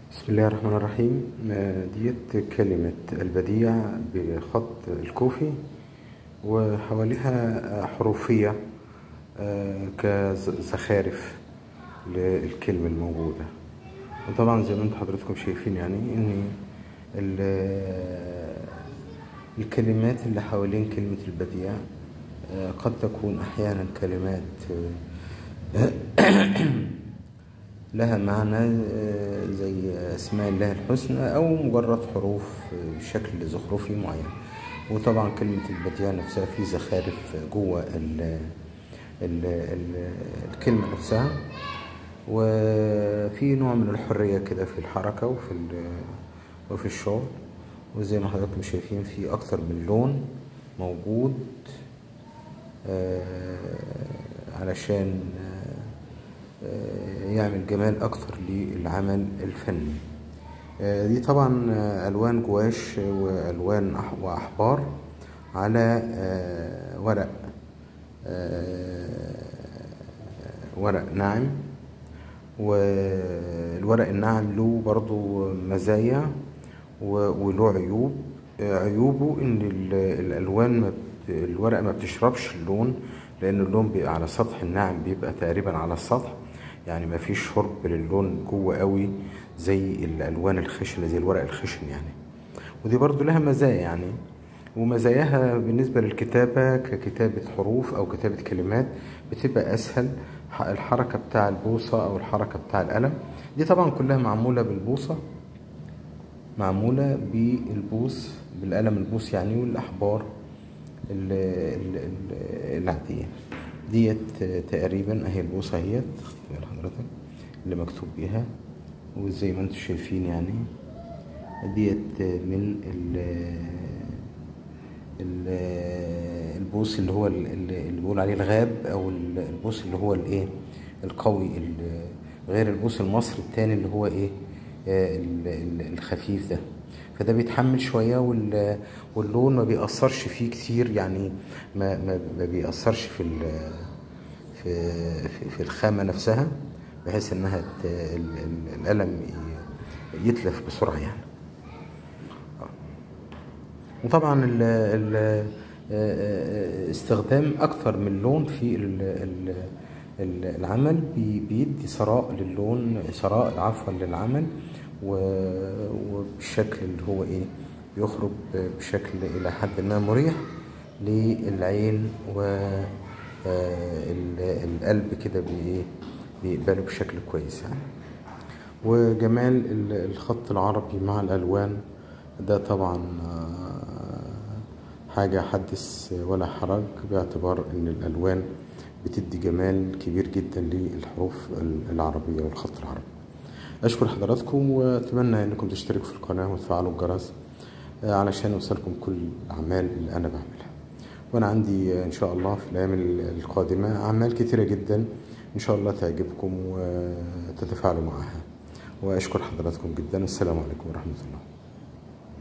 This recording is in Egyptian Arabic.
بسم الله الرحمن الرحيم آه، ديت كلمة البديع بخط الكوفي وحواليها حروفية آه، كزخارف للكلمة الموجودة وطبعا زي ما انتم حضراتكم شايفين يعني ان ال- الكلمات اللي حوالين كلمة البديع آه، قد تكون أحيانا كلمات آه، لها معنى آه، زي أسماء الله الحسنى أو مجرد حروف آه، بشكل زخرفي معين وطبعا كلمة البديع نفسها في زخارف جوه ال ال ال الكلمة نفسها وفي نوع من الحرية كده في الحركة وفي ال- وفي الشغل وزي ما حضراتكم شايفين في أكتر من لون موجود آه، علشان آه، آه، يعمل جمال أكتر للعمل الفني آه، دي طبعا آه، ألوان جواش وألوان أح- وأحبار على آه، ورق آه، ورق ناعم والورق الناعم له برضو مزايا و- وله عيوب آه، عيوبه ان ال- الالوان ما بت- الورقه ما بتشربش اللون لان اللون بيبقى على سطح الناعم بيبقى تقريبا على السطح يعني ما فيش شرب للون جوه قوي زي الالوان الخشنه زي الورق الخشن يعني ودي برضو لها مزايا يعني ومزاياها بالنسبة للكتابة ككتابة حروف أو كتابة كلمات بتبقى أسهل ح- الحركة بتاع البوصة أو الحركة بتاع القلم دي طبعا كلها معمولة بالبوصة معمولة بالبوص بالقلم البوص يعني والأحبار ال- ال- ال- العادية ديت تقريبا أهي البوصة اهيت خد حضرتك اللي مكتوب بيها وزي ما انتم شايفين يعني ديت من ال ال- البوص اللي هو ال- ال- اللي بيقول عليه الغاب او ال- البوص اللي هو الايه القوي ال- غير البوص المصري التاني اللي هو ايه آه، ال- ال- الخفيف ده فده بيتحمل شوية وال- واللون ما بيأثرش فيه كتير يعني ما, ما, ما بيأثرش في ال- في في, في الخامة نفسها بحيث انها ت- ال- ال- القلم ي- يتلف بسرعة يعني وطبعا ال ال استخدام اكتر من لون في ال ال ال- العمل بي- بيدي ثراء للون ثراء عفوا للعمل و- وبالشكل اللي هو ايه بيخرج بشكل الى حد ما مريح للعين والقلب كده بي- بيقبله بشكل كويس يعني وجمال ال- الخط العربي مع الألوان ده طبعا آه، حاجة حدث ولا حرج باعتبار إن الألوان بتدي جمال كبير جدا للحروف العربية والخط العربي أشكر حضراتكم وأتمنى إنكم تشتركوا في القناة وتفعلوا الجرس آه، علشان يوصلكم كل الأعمال اللي أنا بعملها وأنا عندي آه، إن شاء الله في الأيام القادمة أعمال كتيرة جدا إن شاء الله تعجبكم وتتفاعلوا معها وأشكر حضراتكم جدا السلام عليكم ورحمة الله